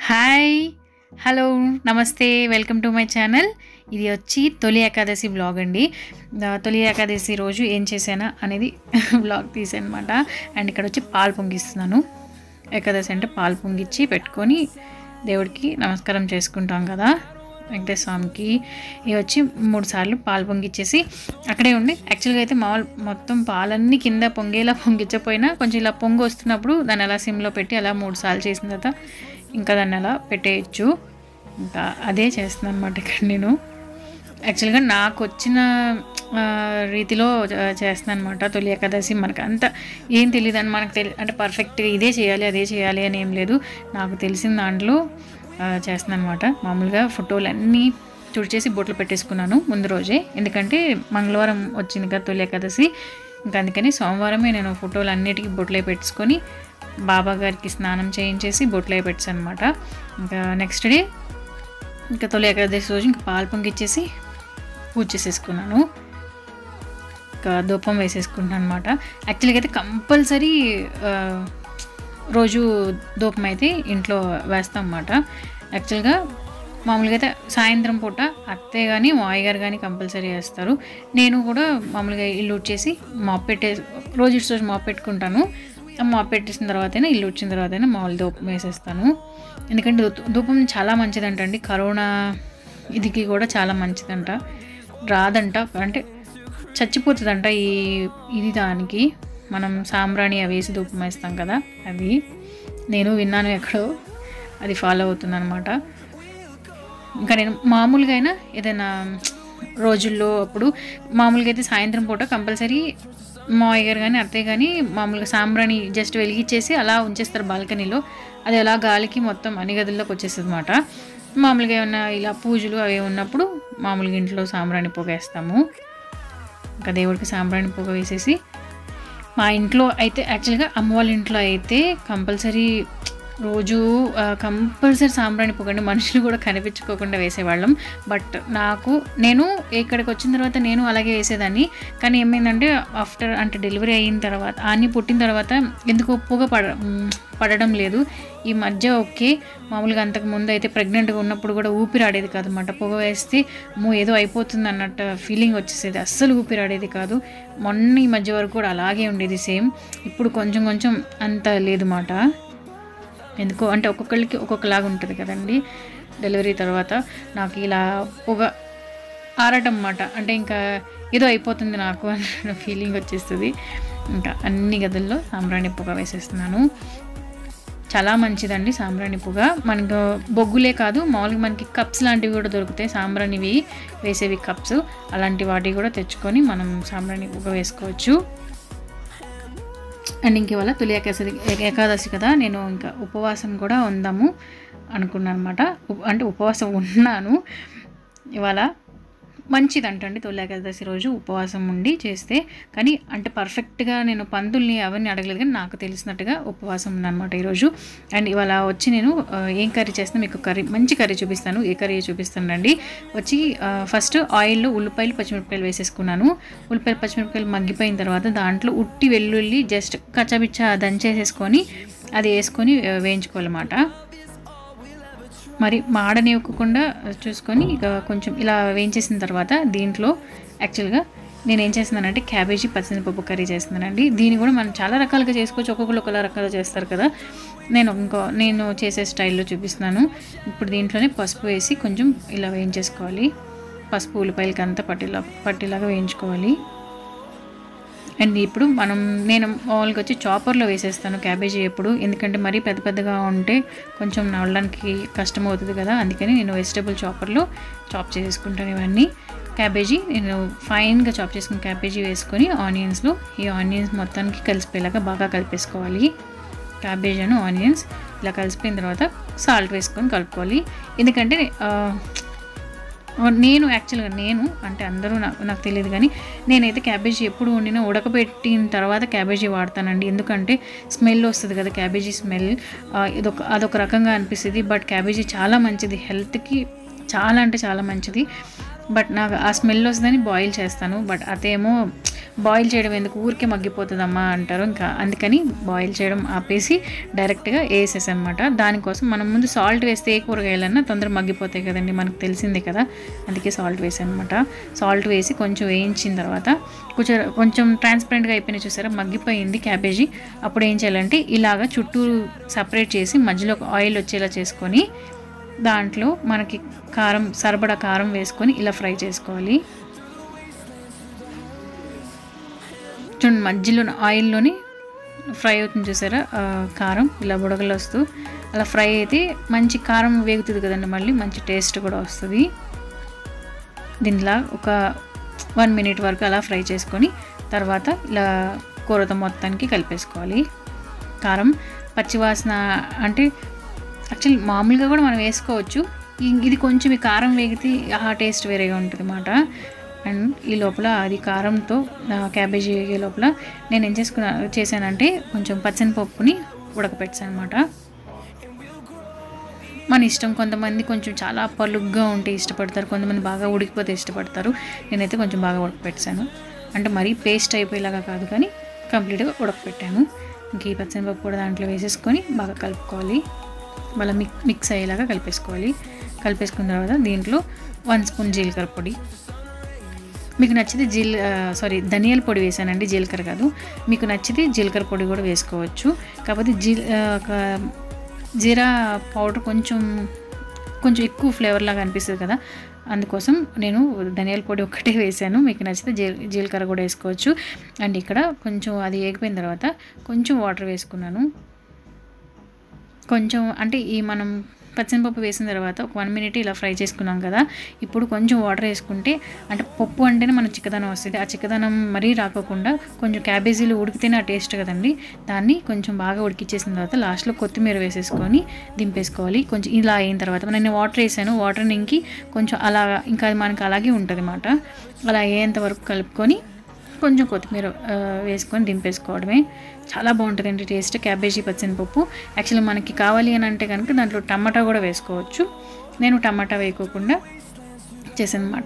Hi hello namaste welcome to my channel ఇది వచ్చి తొలి ఏకాదశి బ్లాగ్ అండి ఆ, తొలి ఏకాదశి రోజు ఏం చేశానా అనేది బ్లాగ్ తీసానమాట అండ్ ఇక్కడ వచ్చి పాలు పొంగిస్తున్నాను ఏకాదశి అంటే పాలు పొంగిచ్చి పెట్టుకొని దేవుడికి నమస్కారం చేసుకుంటాం కదా వెంకటేశ్వర స్వామికి ఇవి వచ్చి మూడు సార్లు పాలు పొంగిచ్చేసి అక్కడే ఉండి యాక్చువల్గా అయితే మామూలు మొత్తం పాలన్నీ కింద పొంగేలా పొంగిచ్చపోయినా కొంచెం ఇలా పొంగి వస్తున్నప్పుడు దాన్ని అలా సిమ్లో పెట్టి అలా మూడు సార్లు చేసిన తర్వాత ఇంకా దాన్ని అలా పెట్టేయచ్చు ఇంకా అదే చేస్తున్నాను అనమాట ఇక్కడ నేను యాక్చువల్గా నాకు వచ్చిన ఆ, రీతిలో చేస్తున్నాను అనమాట తొలి ఏకాదశి మనకు అంత ఏం తెలియదు అని మనకు తెలి అంటే పర్ఫెక్ట్గా ఇదే చేయాలి అదే చేయాలి అని ఏం లేదు నాకు తెలిసిన దాంట్లో చేస్తున్నాను అనమాట మామూలుగా ఫోటోలు అన్నీ తుడిచేసి బొట్లు పెట్టేసుకున్నాను ముందు రోజే ఎందుకంటే మంగళవారం వచ్చింది కదా తొలి ఏకాదశి ఇంకా అందుకని సోమవారమే నేను ఫోటోలు అన్నిటికీ బొట్లే పెట్టుకొని బాబా గారికి స్నానం చేయించేసి బొట్లే పెట్టాను అనమాట ఇంకా నెక్స్ట్ డే ఇంకా తొలి ఏకాదశి రోజు ఇంకా పాలు పొంగిచ్చేసి పూజ చేసేసుకున్నాను ఇంకా ధూపం వేసేసుకుంటున్నాను అనమాట యాక్చువల్గా అయితే కంపల్సరీ రోజు ధూపం అయితే ఇంట్లో వేస్తాం అన్నమాట యాక్చువల్గా మామూలుగా అయితే సాయంత్రం పూట అత్తయ్య కానీ మావయ్య గారు కానీ కంపల్సరీ వేస్తారు నేను కూడా మామూలుగా ఇల్లు వచ్చేసి మాప్ పెట్టే రోజు ఇటు రోజు మాప్ పెట్టుకుంటాను ఆ మాప్ పెట్టేసిన తర్వాతైనా ఇల్లు వచ్చిన తర్వాతైనా మామూలు ధూపం వేసేస్తాను ఎందుకంటే ధూ- ధూపం చాలా మంచిదంట అండి కరోనా ఇదికి కూడా చాలా మంచిదంట రాదంట అంటే చచ్చిపోతుందంట ఈ ఇది దానికి మనం సాంబ్రాణి అవి వేసి ధూపం వేస్తాం కదా అది నేను విన్నాను ఎక్కడో అది ఫాలో అవుతుంది అనమాట ఇంకా నేను మామూలుగా అయినా ఏదైనా రోజుల్లో అప్పుడు మామూలుగా అయితే సాయంత్రం పూట కంపల్సరీ మావయ్య గారు కానీ అత్తయ్య కానీ మామూలుగా సాంబ్రాణి జస్ట్ వెలిగించేసి అలా ఉంచేస్తారు బాల్కనీలో అది అలా గాలికి మొత్తం అన్ని గదుల్లోకి వచ్చేస్తుంది అనమాట మామూలుగా ఏమన్నా ఇలా పూజలు అవి ఉన్నప్పుడు మామూలుగా ఇంట్లో సాంబ్రాణి పొగ వేస్తాము ఇంకా దేవుడికి సాంబ్రాణి పొగ వేసేసి మా ఇంట్లో అయితే యాక్చువల్గా అమ్మ వాళ్ళ ఇంట్లో అయితే కంపల్సరీ రోజు కంపల్సరీ సాంబ్రాణి పొగండి మనుషులు కూడా కనిపించుకోకుండా వేసేవాళ్ళం బట్ నాకు నేను ఇక్కడికి వచ్చిన తర్వాత నేను అలాగే వేసేదాన్ని కానీ ఏమైందంటే ఆఫ్టర్ అంటే డెలివరీ అయిన తర్వాత ఆని పుట్టిన తర్వాత ఎందుకు పొగ పడ మ్, పడడం లేదు ఈ మధ్య ఓకే మామూలుగా అంతకు ముందు అయితే ప్రెగ్నెంట్గా ఉన్నప్పుడు కూడా ఊపిరాడేది కాదు అన్నమాట పొగ వేస్తే అమ్మో ఏదో అయిపోతుంది అన్నట్టు ఫీలింగ్ వచ్చేసేది అస్సలు ఊపిరాడేది కాదు మొన్న ఈ మధ్య వరకు కూడా అలాగే ఉండేది సేమ్ ఇప్పుడు కొంచెం కొంచెం అంత లేదు మాట ఎందుకో అంటే ఒక్కొక్కరికి ఒక్కొక్కలాగా ఉంటుంది కదండి డెలివరీ తర్వాత నాకు ఇలా పొగ ఆరటం అన్నమాట అంటే ఇంకా ఏదో అయిపోతుంది నాకు అన్న ఫీలింగ్ వచ్చేస్తుంది ఇంకా అన్ని గదుల్లో సాంబ్రాణి పొగ వేసేస్తున్నాను చాలా మంచిదండి సాంబ్రాణి పొగ మనకు బొగ్గులే కాదు మామూలుగా మనకి కప్స్ లాంటివి కూడా దొరుకుతాయి సాంబ్రాణివి వేసేవి కప్స్ అలాంటి వాటివి కూడా తెచ్చుకొని మనం సాంబ్రాణి పొగ వేసుకోవచ్చు అండ్ ఇంక ఇవాళ తొలి ఏకాదశి ఏకాదశి కదా నేను ఇంకా ఉపవాసం కూడా ఉందాము అనుకున్నాను అనమాట అంటే ఉపవాసం ఉన్నాను ఇవాళ మంచిదంటండి తొలి ఏకాదశి రోజు ఉపవాసం ఉండి చేస్తే కానీ అంటే పర్ఫెక్ట్గా నేను పందుల్ని అవన్నీ అడగలేదు కానీ నాకు తెలిసినట్టుగా ఉపవాసం ఉన్నానమాట ఈరోజు అండ్ ఇవాళ వచ్చి నేను ఆ, ఏం కర్రీ చేస్తున్నా మీకు కర్రీ మంచి కర్రీ చూపిస్తాను ఏ కర్రీ చూపిస్తానండి వచ్చి ఆ, ఫస్ట్ ఆయిల్లో ఉల్లిపాయలు పచ్చిమిరపకాయలు వేసేసుకున్నాను ఉల్లిపాయలు పచ్చిమిరపకాయలు మగ్గిపోయిన తర్వాత దాంట్లో ఉట్టి వెల్లుల్లి జస్ట్ కచ్చబిచ్చ దంచేసేసుకొని అది వేసుకొని ఆ, వేయించుకోవాలన్నమాట మరి మాడనివ్వకుండా చూసుకొని ఇక కొంచెం ఇలా వేయించేసిన తర్వాత దీంట్లో యాక్చువల్గా నేను ఏం చేస్తున్నానంటే క్యాబేజీ పచ్చిమిరపప్పు కర్రీ చేస్తున్నానండి దీన్ని కూడా మనం చాలా రకాలుగా చేసుకోవచ్చు ఒక్కొక్కరు ఒకలా రకాలుగా చేస్తారు కదా నేను ఇంకో నేను చేసే స్టైల్లో చూపిస్తున్నాను ఇప్పుడు దీంట్లోనే పసుపు వేసి కొంచెం ఇలా వేయించేసుకోవాలి పసుపు ఉల్లిపాయలకి అంతా పట్టిలా పట్టిలాగా వేయించుకోవాలి అండ్ ఇప్పుడు మనం నేను మామూలుగా వచ్చి చాపర్లో వేసేస్తాను క్యాబేజీ ఎప్పుడు ఎందుకంటే మరీ పెద్ద పెద్దగా ఉంటే కొంచెం నవ్వడానికి కష్టం అవుతుంది కదా అందుకని నేను వెజిటేబుల్ చాపర్లో చాప్ చేసుకుంటాను ఇవన్నీ క్యాబేజీ నేను ఫైన్గా చాప్ చేసుకున్న క్యాబేజీ వేసుకొని ఆనియన్స్లో ఈ ఆనియన్స్ మొత్తానికి కలిసిపోయేలాగా బాగా కలిపేసుకోవాలి క్యాబేజ్ అను ఆనియన్స్ ఇలా కలిసిపోయిన తర్వాత సాల్ట్ వేసుకొని కలుపుకోవాలి ఎందుకంటే ఆ, నేను యాక్చువల్గా నేను అంటే అందరూ నాకు నాకు తెలియదు కానీ నేనైతే క్యాబేజీ ఎప్పుడు వండినా ఉడకబెట్టిన తర్వాత క్యాబేజీ వాడతానండి ఎందుకంటే స్మెల్ వస్తుంది కదా క్యాబేజీ స్మెల్ ఇదొక అదొక రకంగా అనిపిస్తుంది బట్ క్యాబేజీ చాలా మంచిది హెల్త్కి చాలా అంటే చాలా మంచిది బట్ నాకు ఆ స్మెల్ వస్తుందని బాయిల్ చేస్తాను బట్ అదేమో బాయిల్ చేయడం ఎందుకు ఊరికే మగ్గిపోతుందమ్మా అంటారు ఇంకా అందుకని బాయిల్ చేయడం ఆపేసి డైరెక్ట్గా వేసేసాను అనమాట దానికోసం మనం ముందు సాల్ట్ వేస్తే ఏ కూరగాయలన్నా తొందరగా మగ్గిపోతాయి కదండి మనకు తెలిసిందే కదా అందుకే సాల్ట్ వేసాను అనమాట సాల్ట్ వేసి కొంచెం వేయించిన తర్వాత కొంచెం కొంచెం ట్రాన్స్పరెంట్గా అయిపోయినా చూసారా మగ్గిపోయింది క్యాబేజీ అప్పుడు ఏం చేయాలంటే ఇలాగ చుట్టూ సపరేట్ చేసి మధ్యలో ఒక ఆయిల్ వచ్చేలా చేసుకొని దాంట్లో మనకి కారం సరిపడా కారం వేసుకొని ఇలా ఫ్రై చేసుకోవాలి చూడండి మధ్యలో ఆయిల్లోని ఫ్రై అవుతుంది చూసారా ఆ, కారం ఇలా బుడగలు వస్తూ అలా ఫ్రై అయితే మంచి కారం వేగుతుంది కదండి మళ్ళీ మంచి టేస్ట్ కూడా వస్తుంది దీనిలా ఒక వన్ మినిట్ వరకు అలా ఫ్రై చేసుకొని తర్వాత ఇలా కూరతో మొత్తానికి కలిపేసుకోవాలి కారం పచ్చివాసన అంటే యాక్చువల్లీ మామూలుగా కూడా మనం వేసుకోవచ్చు ఇ- ఇది కొంచెం ఈ కారం వేగితే ఆ టేస్ట్ వేరేగా ఉంటుంది అన్నమాట అండ్ ఈ లోపల అది కారంతో ఆ, క్యాబేజీ వేగే లోపల నేను ఏం చేసుకున్నా చేశానంటే కొంచెం పచ్చని పప్పుని ఉడకపెట్టాను అనమాట మన ఇష్టం కొంతమంది కొంచెం చాలా పలుగ్గా ఉంటే ఇష్టపడతారు కొంతమంది బాగా ఉడికిపోతే ఇష్టపడతారు నేనైతే కొంచెం బాగా ఉడకపెట్టాను అంటే మరీ పేస్ట్ అయిపోయేలాగా కాదు కానీ కంప్లీట్గా ఉడకపెట్టాను ఇంక ఈ పచ్చనిపప్పు కూడా దాంట్లో వేసేసుకొని బాగా కలుపుకోవాలి మళ్ళీ మిక్ మిక్స్ అయ్యేలాగా కలిపేసుకోవాలి కలిపేసుకున్న తర్వాత దీంట్లో వన్ స్పూన్ జీలకర్ర పొడి మీకు నచ్చితే జీల్ సారీ ధనియాల పొడి వేసానండి జీలకర్ర కాదు మీకు నచ్చితే జీలకర్ర పొడి కూడా వేసుకోవచ్చు కాకపోతే జీ ఆ, ఒక జీరా పౌడర్ కొంచెం కొంచెం ఎక్కువ ఫ్లేవర్ లాగా అనిపిస్తుంది కదా అందుకోసం నేను ధనియాల పొడి ఒక్కటే వేసాను మీకు నచ్చితే జీ జీలకర్ర కూడా వేసుకోవచ్చు అండ్ ఇక్కడ కొంచెం అది ఏగిపోయిన తర్వాత కొంచెం వాటర్ వేసుకున్నాను కొంచెం అంటే ఈ మనం పచ్చనిపప్పు వేసిన తర్వాత ఒక వన్ మినిట్ ఇలా ఫ్రై చేసుకున్నాం కదా ఇప్పుడు కొంచెం వాటర్ వేసుకుంటే అంటే పప్పు అంటేనే మనకు చిక్కదనం వస్తుంది ఆ చిక్కదనం మరీ రాకోకుండా కొంచెం క్యాబేజీలు ఉడికితేనే ఆ టేస్ట్ కదండి దాన్ని కొంచెం బాగా ఉడికిచ్చేసిన తర్వాత లాస్ట్లో కొత్తిమీర వేసేసుకొని దింపేసుకోవాలి కొంచెం ఇలా అయిన తర్వాత నేను వాటర్ వేసాను వాటర్ ఇంకి కొంచెం అలా ఇంకా అది మనకి అలాగే ఉంటుంది అన్నమాట అలా అయ్యేంత వరకు కలుపుకొని కొంచెం కొత్తిమీర ఆ, వేసుకొని దింపేసుకోవడమే చాలా బాగుంటుందండి టేస్ట్ క్యాబేజీ పచ్చనిపప్పు యాక్చువల్లీ మనకి కావాలి అని అంటే కనుక దాంట్లో టమాటా కూడా వేసుకోవచ్చు నేను టమాటా వేయకోకుండా చేశాను అనమాట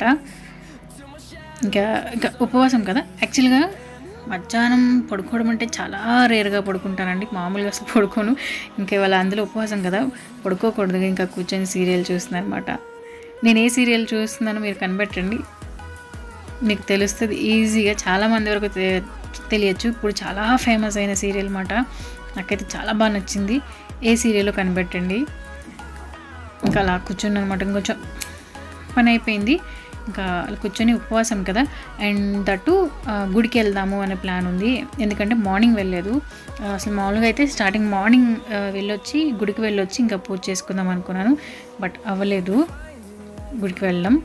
ఇంకా ఇంకా ఉపవాసం కదా యాక్చువల్గా మధ్యాహ్నం పడుకోవడం అంటే చాలా రేర్గా పడుకుంటానండి మామూలుగా అసలు పడుకోను ఇంకా ఇవాళ అందులో ఉపవాసం కదా పడుకోకూడదు ఇంకా కూర్చొని సీరియల్ చూస్తున్నాను అనమాట నేను ఏ సీరియల్ చూస్తున్నానో మీరు కనిపెట్టండి మీకు తెలుస్తుంది ఈజీగా చాలామంది వరకు తె- తెలియచ్చు ఇప్పుడు చాలా ఫేమస్ అయిన సీరియల్ అన్నమాట నాకైతే చాలా బాగా నచ్చింది ఏ సీరియల్లో కనిపెట్టండి ఇంకా అలా కూర్చుని అనమాట ఇంకొంచెం పని అయిపోయింది ఇంకా అలా కూర్చొని ఉపవాసం కదా అండ్ దట్టు ఆ, గుడికి వెళ్దాము అనే ప్లాన్ ఉంది ఎందుకంటే మార్నింగ్ వెళ్ళలేదు ఆ, అసలు మామూలుగా అయితే స్టార్టింగ్ మార్నింగ్ ఆ, వెళ్ళొచ్చి గుడికి వెళ్ళొచ్చి ఇంకా పూజ చేసుకుందాం అనుకున్నాను బట్ అవ్వలేదు గుడికి వెళ్ళడం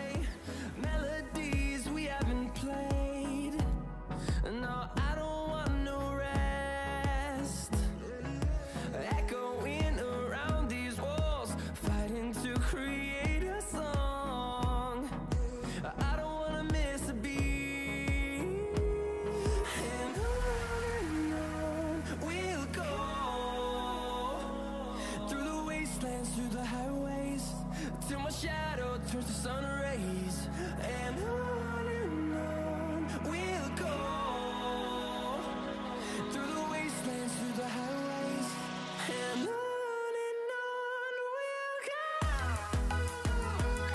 melodies we haven't played. No, I don't want no rest. Echoing around these walls, fighting to create a song. I don't wanna miss a beat. And on and on we'll go through the wastelands, through the highways, till my shadow turns to sun rays. And on and on we'll go through the wastelands, through the highways, and on and on we'll go.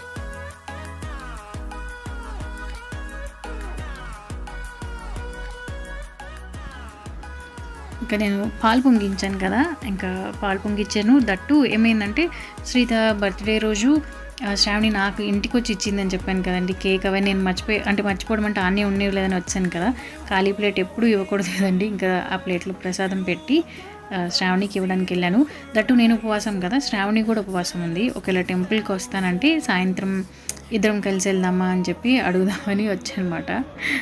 ఇంకా నేను పాలు పొంగించాను కదా ఇంకా పాలు పొంగించాను that ఏమైందంటే శ్రీత birthday రోజు ఆ, శ్రావణి నాకు ఇంటికి వచ్చి ఇచ్చిందని చెప్పాను కదండి కేక్ అవన్నీ నేను మర్చిపోయి అంటే మర్చిపోవడం అంటే అన్నీ ఉండేవి వచ్చాను కదా ఖాళీ ప్లేట్ ఎప్పుడు ఇవ్వకూడదు కదండి ఇంకా ఆ ప్లేట్లో ప్రసాదం పెట్టి ఆ, శ్రావణికి ఇవ్వడానికి వెళ్ళాను దట్టు నేను ఉపవాసం కదా శ్రావణి కూడా ఉపవాసం ఉంది ఒకవేళ టెంపుల్కి వస్తానంటే సాయంత్రం ఇద్దరం కలిసి వెళ్దామా అని చెప్పి అడుగుదామని వచ్చానమాట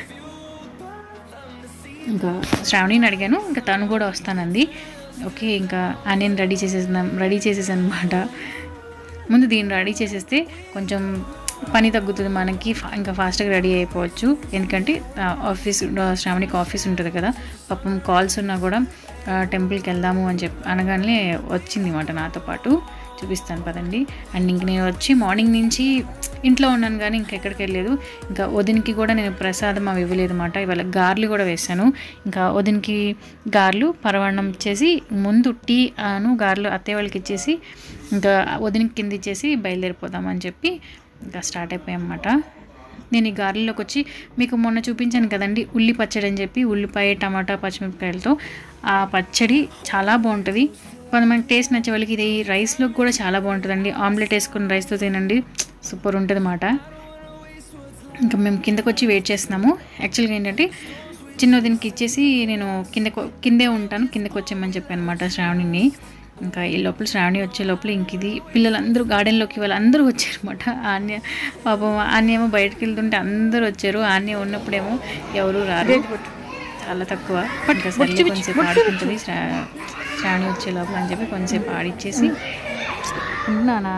ఇంకా శ్రావణిని అడిగాను ఇంకా తను కూడా వస్తానంది ఓకే ఇంకా నేను రెడీ చేసేసాను రెడీ చేసేసాను అనమాట ముందు దీన్ని రెడీ చేసేస్తే కొంచెం పని తగ్గుతుంది మనకి ఫా- ఇంకా ఫాస్ట్గా రెడీ అయిపోవచ్చు ఎందుకంటే ఆ, ఆఫీస్ ఆ, శ్రావణికి ఆఫీస్ ఉంటుంది కదా పాపం కాల్స్ ఉన్నా కూడా ఆ, టెంపుల్కి వెళ్దాము అని చెప్పి అనగానే వచ్చింది అనమాట నాతో పాటు చూపిస్తాను పదండి అండ్ ఇంక నేను వచ్చి మార్నింగ్ నుంచి ఇంట్లో ఉన్నాను కానీ ఇంకెక్కడికి వెళ్ళలేదు ఇంకా వదినికి కూడా నేను ప్రసాదం అవి ఇవ్వలేదు అనమాట ఇవాళ గార్లు కూడా వేశాను ఇంకా వదినికి గార్లు పరవాణం ఇచ్చేసి ముందు టీ అను గార్లు అత్తయ్య వాళ్ళకి ఇచ్చేసి ఇంకా వదినికి కింద ఇచ్చేసి బయలుదేరిపోదామని చెప్పి ఇంకా స్టార్ట్ అయిపోయామన్నమాట నేను ఈ గారెల్లోకి వచ్చి మీకు మొన్న చూపించాను కదండి ఉల్లి పచ్చడి అని చెప్పి ఉల్లిపాయ టమాటా పచ్చిమిరపకాయలతో ఆ పచ్చడి చాలా బాగుంటుంది కొంతమంది టేస్ట్ నచ్చే వాళ్ళకి ఇది రైస్లోకి కూడా చాలా బాగుంటుందండి ఆమ్లెట్ వేసుకుని రైస్తో తినండి సూపర్ ఉంటుంది అన్నమాట ఇంకా మేము కిందకు వచ్చి వెయిట్ చేస్తున్నాము యాక్చువల్గా ఏంటంటే చిన్న దీనికి ఇచ్చేసి నేను కిందకు కిందే ఉంటాను కిందకు వచ్చామని చెప్పాను అనమాట శ్రావణిని ఇంకా ఈ లోపల శ్రావణి వచ్చే లోపల ఇంక ఇది పిల్లలందరూ గార్డెన్లోకి వాళ్ళందరూ వచ్చారనమాట ఆన్య పాపం ఆన్య ఏమో బయటకు వెళ్తుంటే అందరూ వచ్చారు ఆన్య ఉన్నప్పుడేమో ఎవరు రారు చాలా తక్కువ ఇంకా సర్లే కొంచెంసేపు ఆడుకుంటుంది శ్రా- శ్రావణి వచ్చే లోపల అని చెప్పి కొంచెంసేపు ఆడిచ్చేసి ఉన్నానా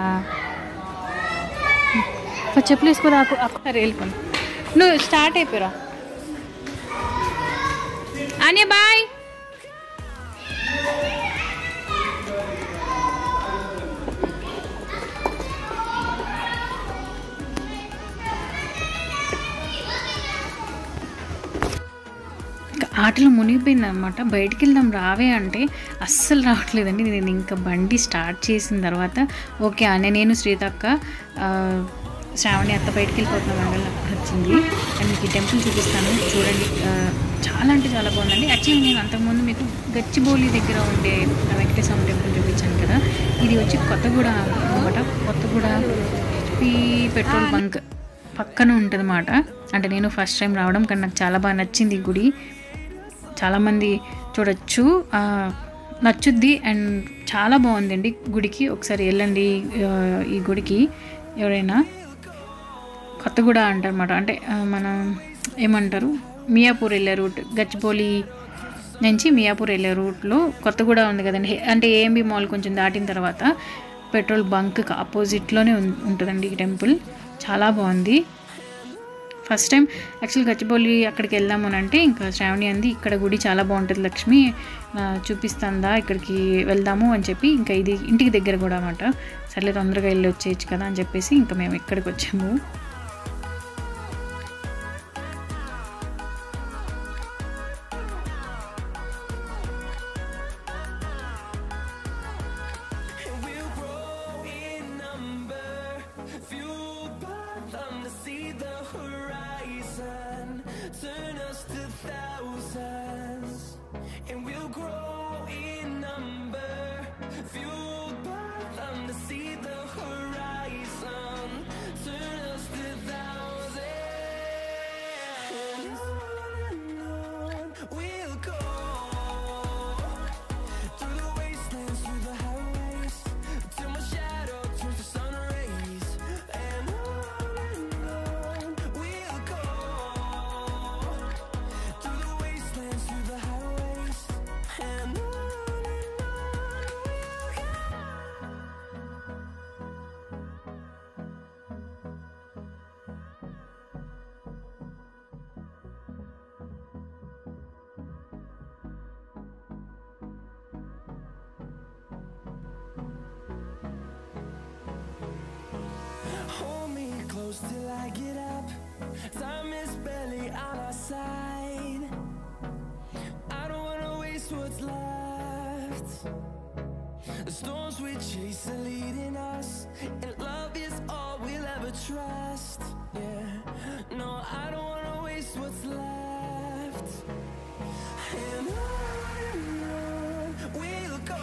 చెప్పులు వేసుకో నాకు సరే వెళ్ళిపోను నువ్వు స్టార్ట్ అయిపోయారా అనే బాయ్ ఇంకా ఆటలో మునిగిపోయింది అనమాట బయటికి వెళ్దాం రావే అంటే అస్సలు రావట్లేదండి నేను ఇంకా బండి స్టార్ట్ చేసిన తర్వాత ఓకే అనే నేను శ్రీతక్క ఆ, శ్రావణి అత్త బయటికి వెళ్ళిపోతున్నాం అండి అప్పుడు వచ్చింది అండ్ మీకు ఈ టెంపుల్ చూపిస్తాను చూడండి ఆ, చాలా అంటే చాలా బాగుందండి యాక్చువల్లీ నేను అంతకుముందు మీకు గచ్చిబౌలి దగ్గర ఉండే వెంకటేశ్వర టెంపుల్ చూపించాను కదా ఇది వచ్చి కొత్తగూడ అనమాట కొత్తగూడ హెచ్పి పెట్రోల్ బంక్ పక్కన ఉంటుంది అంటే నేను ఫస్ట్ టైం రావడం కానీ నాకు చాలా బాగా నచ్చింది ఈ గుడి చాలామంది చూడొచ్చు ఆ, నచ్చుద్ది అండ్ చాలా బాగుందండి గుడికి ఒకసారి వెళ్ళండి ఆ, ఈ గుడికి ఎవరైనా కొత్తగూడ అంటారన్నమాట అంటే ఆ, మనం ఏమంటారు మియాపూర్ వెళ్ళే రూట్ గచ్చిబౌలి నుంచి మియాపూర్ వెళ్ళే రూట్లో కొత్తగూడ ఉంది కదండి హే- అంటే ఏఎంబి మాల్ కొంచెం దాటిన తర్వాత పెట్రోల్ బంక్ ఆపోజిట్లోనే ఉం- ఉంటుందండి ఈ టెంపుల్ చాలా బాగుంది ఫస్ట్ టైం యాక్చువల్ గచ్చిబౌలి అక్కడికి వెళ్దాము అని అంటే ఇంకా శ్రావణి అంది ఇక్కడ గుడి చాలా బాగుంటుంది లక్ష్మి ఆ, చూపిస్తుందా ఇక్కడికి వెళ్దాము అని చెప్పి ఇంకా ఇది ఇంటికి దగ్గర కూడా అన్నమాట సర్లే తొందరగా వెళ్ళి వచ్చేయచ్చు కదా అని చెప్పేసి ఇంకా మేము ఇక్కడికి వచ్చాము And we'll grow in number, fueled by them to see the horizon, turn us to thousands. And we'll grow in number, fueled by them to see the horizon, turn us to thousands. And on and on we'll go. Through the wastelands, through the highways, till my shadow turns to sun rays, and on and on we'll go. Through the wastelands, through the highways, and on and on we'll go. Hold me close till I get up. Time is barely on our side. I don't wanna waste what's left. The storms we chase are leading us, and love is all we'll ever trust. Yeah, no, I don't wanna waste what's left. And on and on we'll go.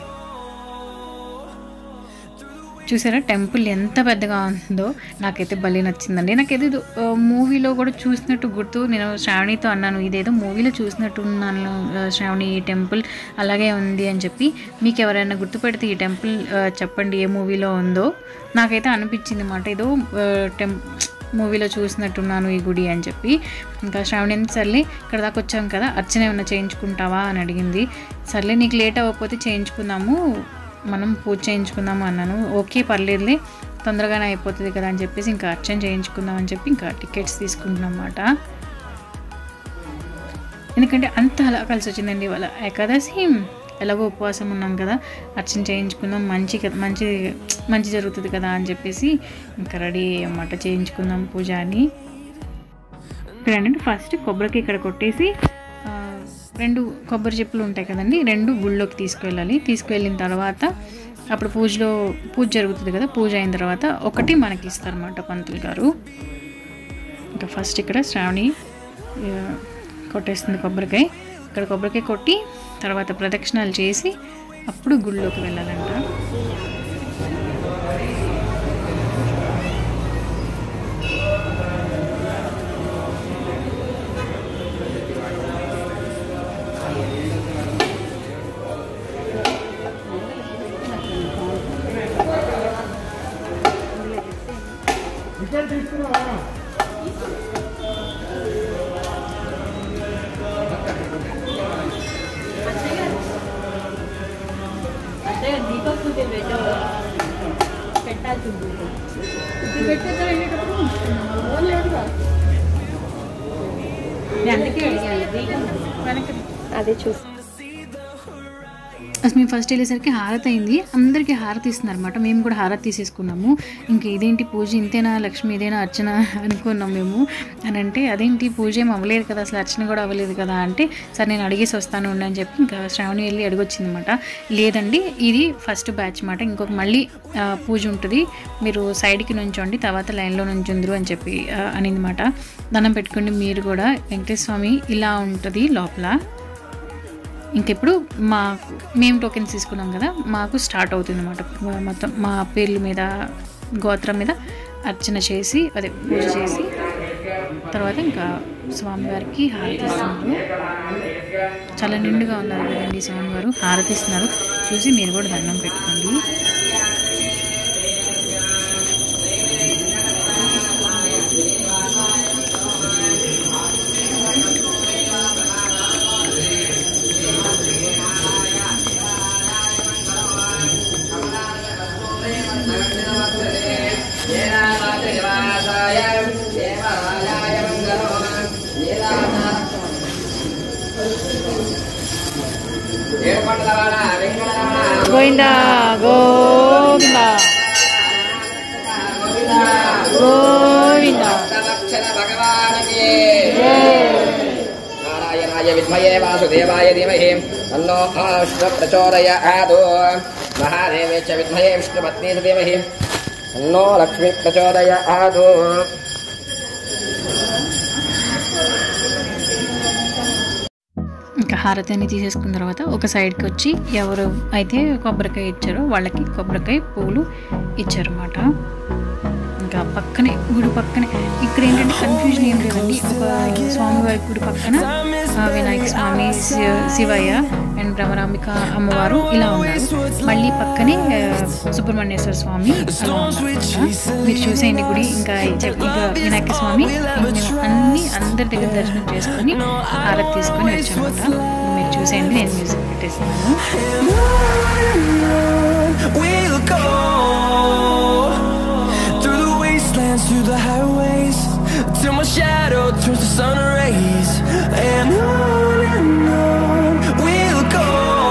Through the చూసారా temple ఎంత పెద్దగా ఉందో నాకైతే భలే నచ్చిందండి నాకైతే ఇది మూవీలో కూడా చూసినట్టు గుర్తు నేను శ్రావణితో అన్నాను ఇదేదో మూవీలో చూసినట్టు ఉన్నాను ఆ, శ్రావణి ఈ టెంపుల్ అలాగే ఉంది అని చెప్పి మీకు ఎవరైనా గుర్తుపెడితే ఈ టెంపుల్ ఆ, చెప్పండి ఏ మూవీలో ఉందో నాకైతే అనిపించింది అన్నమాట ఏదో టెం మూవీలో చూసినట్టున్నాను ఈ గుడి అని చెప్పి ఇంకా శ్రావణి అంది, సర్లే ఇక్కడ దాకా వచ్చాం కదా అర్చన ఏమైనా చేయించుకుంటావా అని అడిగింది సర్లే నీకు లేట్ అవ్వకపోతే చేయించుకుందాము మనం పూజ చేయించుకుందాము అన్నాను ఓకే పర్లేదులే తొందరగానే అయిపోతుంది కదా అని చెప్పేసి ఇంకా అర్చన చేయించుకుందాం అని చెప్పి ఇంకా టికెట్స్ తీసుకుంటున్నాం అన్నమాట ఎందుకంటే అంత అలా కలిసి వచ్చిందండి వాళ్ళ ఏకాదశి ఎలాగో ఉపవాసం ఉన్నాం కదా అర్చన చేయించుకుందాం మంచి కదా- మంచి మంచి జరుగుతుంది కదా అని చెప్పేసి ఇంకా రెడీ అన్నమాట చేయించుకుందాం పూజ అని ఇక్కడ ఏంటంటే ఫస్ట్ కొబ్బరికి ఇక్కడ కొట్టేసి ఆ, రెండు కొబ్బరి చెప్పులు ఉంటాయి కదండి రెండు గుళ్ళోకి తీసుకువెళ్ళాలి తీసుకువెళ్ళిన తర్వాత అప్పుడు పూజలో పూజ జరుగుతుంది కదా పూజ అయిన తర్వాత ఒకటి మనకి ఇస్తారన్నమాట పంతులు గారు ఇంకా ఫస్ట్ ఇక్కడ శ్రావణి ఆ, కొట్టేస్తుంది కొబ్బరికాయ ఇక్కడ కొబ్బరికాయ కొట్టి తర్వాత ప్రదక్షిణాలు చేసి అప్పుడు గుళ్ళోకి వెళ్ళాలంట అంటే దీపక్ పూజ పెట్ట పెట్టాల్సింది ఇది పెట్టేదా వెళ్ళేటప్పుడు ఓన్లేదుగా నేను అందుకే అడిగాను దీపం వెనక్కి అదే చూసి అసలు మేము ఫస్ట్ వెళ్ళేసరికి హారతి అయింది అందరికీ హారతి ఇస్తున్నారు అనమాట మేము కూడా హారతి తీసేసుకున్నాము ఇంక ఇదేంటి పూజ ఇంతేనా లక్ష్మి ఇదేనా అర్చన అనుకున్నాం మేము అని అంటే అదేంటి పూజ ఏం అవ్వలేదు కదా అసలు అర్చన కూడా అవ్వలేదు కదా అంటే సరే నేను అడిగేసి వస్తాను ఉండు అని చెప్పి ఇంకా శ్రావణి వెళ్ళి అడిగొచ్చింది అనమాట లేదండి ఇది ఫస్ట్ బ్యాచ్ అనమాట ఇంకొక మళ్ళీ ఆ, పూజ ఉంటుంది మీరు సైడ్కి నుంచోండి తర్వాత లైన్లో నుంచుందరు అని చెప్పి ఆ, అనిందన్నమాట దండం పెట్టుకోండి మీరు కూడా వెంకటేశ్వర స్వామి ఇలా ఉంటుంది లోపల ఇంకెప్పుడు మా మేము టోకెన్స్ తీసుకున్నాం కదా మాకు స్టార్ట్ అవుతుంది అనమాట మొత్తం మా పేర్ల మీద గోత్రం మీద అర్చన చేసి అదే పూజ చేసి తర్వాత ఇంకా స్వామివారికి హారతి ఇస్తున్నారు చాలా నిండుగా ఉన్నారు కదండి స్వామివారు హారతి ఇస్తున్నారు చూసి మీరు కూడా దండం పెట్టుకోండి గోవిందా గోవిందా గోవిందా నారాయణాయ విద్మయే వాసుదేవాయ ధీమహి తన్నో అశ్వ ప్రచోదయాత్ మహాదేవే చ విద్మయే విష్ణుపత్ని ధీమహి తన్నో లక్ష్మి ప్రచోదయాత్ ఇంకా హారతి అన్ని తీసేసుకున్న తర్వాత ఒక సైడ్కి వచ్చి ఎవరు అయితే కొబ్బరికాయ ఇచ్చారో వాళ్ళకి కొబ్బరికాయ పూలు ఇచ్చారన్నమాట ఇంకా పక్కనే గుడి పక్కనే ఇక్కడ ఏంటంటే కన్ఫ్యూజన్ ఏం లేదండి ఒక స్వామివారి గుడి పక్కన ఆ, వినాయక స్వామి శి- శివయ్య అండ్ భ్రమరాంబిక అమ్మవారు ఇలా ఉన్నారు మళ్ళీ పక్కనే ఆ, సుబ్రహ్మణ్యేశ్వర స్వామి అలా ఉన్నారు మీరు చూసేయండి గుడి ఇంకా చెప్- ఇంకా వినాయక స్వామి ఇంక మేము అన్ని అందరి దగ్గర దర్శనం చేసుకొని హారతి తీసుకొని వచ్చామన్నమాట మీరు చూసేయండి నేను మ్యూజిక్ పెట్టేస్తున్నాను We'll go through the wastelands, through the highways, till my shadow turns to sun rays, and on and on. We'll go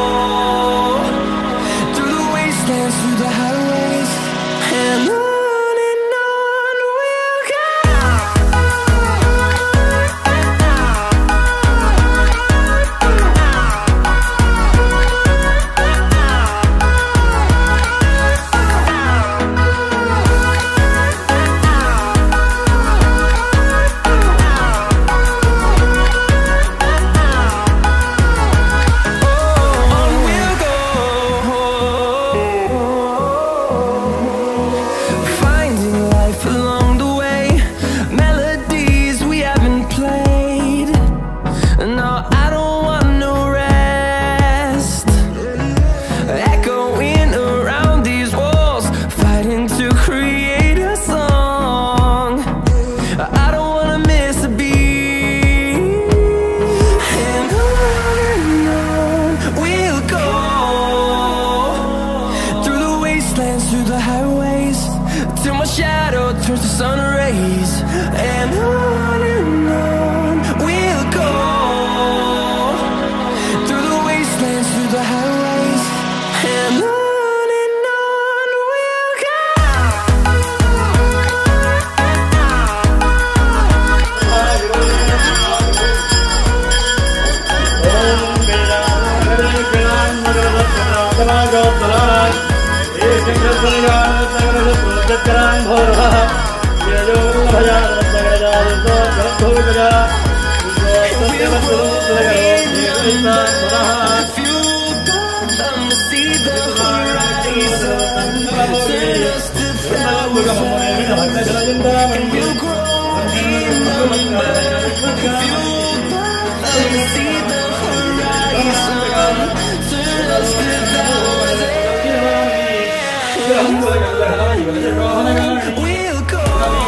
through the wastelands, through the highways, and on and on we'll go. If you got them to see the horizon, turn us to thousands, and we'll grow in number. If you got them to see the horizon, turn us to thousands, we'll go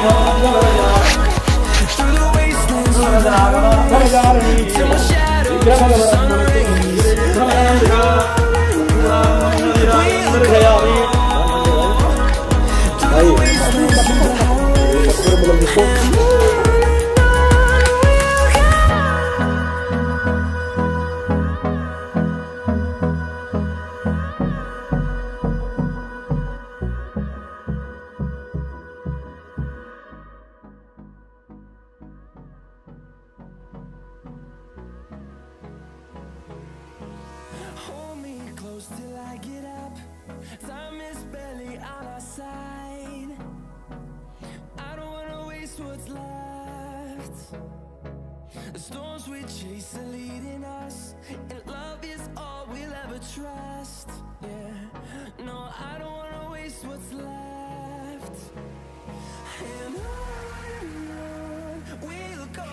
through the wastelands of life till my shadow turns to sun rays. Hold me close till I get up. Time is barely on our side. I don't wanna waste what's left. The storms we chase are leading us, and love is all we'll ever trust. Yeah, no, I don't wanna waste what's left. And on we'll go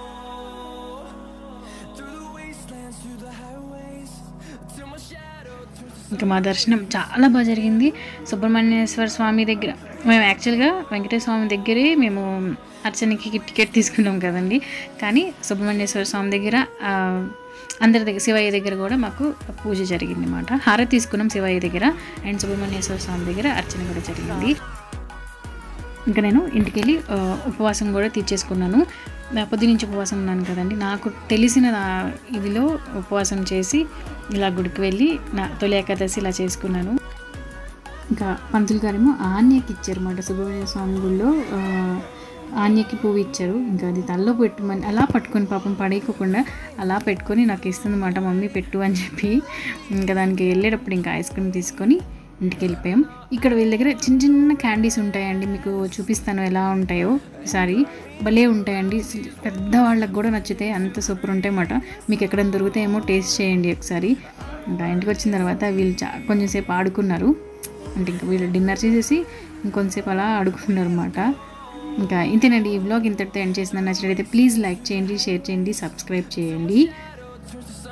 through the wastelands, through the highways, till my shadow turns to ఇంకా మా దర్శనం చాలా బాగా జరిగింది సుబ్రహ్మణ్యేశ్వర స్వామి దగ్గర మేము యాక్చువల్గా వెంకటేశ్వర స్వామి దగ్గరే మేము అర్చనకి టికెట్ తీసుకున్నాం కదండి కానీ సుబ్రహ్మణ్యేశ్వర స్వామి దగ్గర ఆ, అందరి దగ్గర శివయ్య దగ్గర కూడా మాకు పూజ జరిగింది అనమాట హారతి తీసుకున్నాం శివయ్య దగ్గర అండ్ సుబ్రహ్మణ్యేశ్వర స్వామి దగ్గర అర్చన కూడా జరిగింది ఇంకా నేను ఇంటికి వెళ్ళి ఆ, ఉపవాసం కూడా తీర్చేసుకున్నాను నా పొద్దు నుంచి ఉపవాసం ఉన్నాను కదండి నాకు తెలిసిన నా ఇదిలో ఉపవాసం చేసి ఇలా గుడికి వెళ్ళి నా తొలి ఏకాదశి ఇలా చేసుకున్నాను ఇంకా పంతులు గారేమో ఆన్యకి ఇచ్చారు అన్నమాట సుబ్రహ్మణ్య స్వామి గుడిలో ఆ, ఆన్యకి పువ్వు ఇచ్చారు ఇంకా అది తల్లో పెట్టుమని అలా పట్టుకొని పాపం పడేయకుండా అలా పెట్టుకొని నాకు ఇస్తుంది మాట మమ్మీ పెట్టు అని చెప్పి ఇంకా దానికి వెళ్ళేటప్పుడు ఇంకా ఐస్ క్రీమ్ తీసుకొని ఇంటికి వెళ్ళిపోయాం ఇక్కడ వీళ్ళ దగ్గర చిన్న చిన్న క్యాండీస్ ఉంటాయండి మీకు చూపిస్తాను ఎలా ఉంటాయో ఈసారి భలే ఉంటాయండి అసలు పెద్దవాళ్ళకి కూడా నచ్చితే అంత సూపర్ ఉంటాయి అన్నమాట మీకు ఎక్కడైనా దొరుకుతాయేమో టేస్ట్ చేయండి ఒకసారి ఇంకా ఇంటికి వచ్చిన తర్వాత వీళ్ళు చా కొంచెంసేపు ఆడుకున్నారు అంటే ఇంకా వీళ్ళు డిన్నర్ చేసేసి ఇంకొంతసేపు అలా ఆడుకున్నారు అనమాట ఇంకా ఇంతేనండి ఈ వ్లాగ్ ఇంతటితో ఎండ్ చేసిన నచ్చినట్లయితే ప్లీజ్ లైక్ చేయండి షేర్ చేయండి సబ్స్క్రైబ్ చేయండి turns to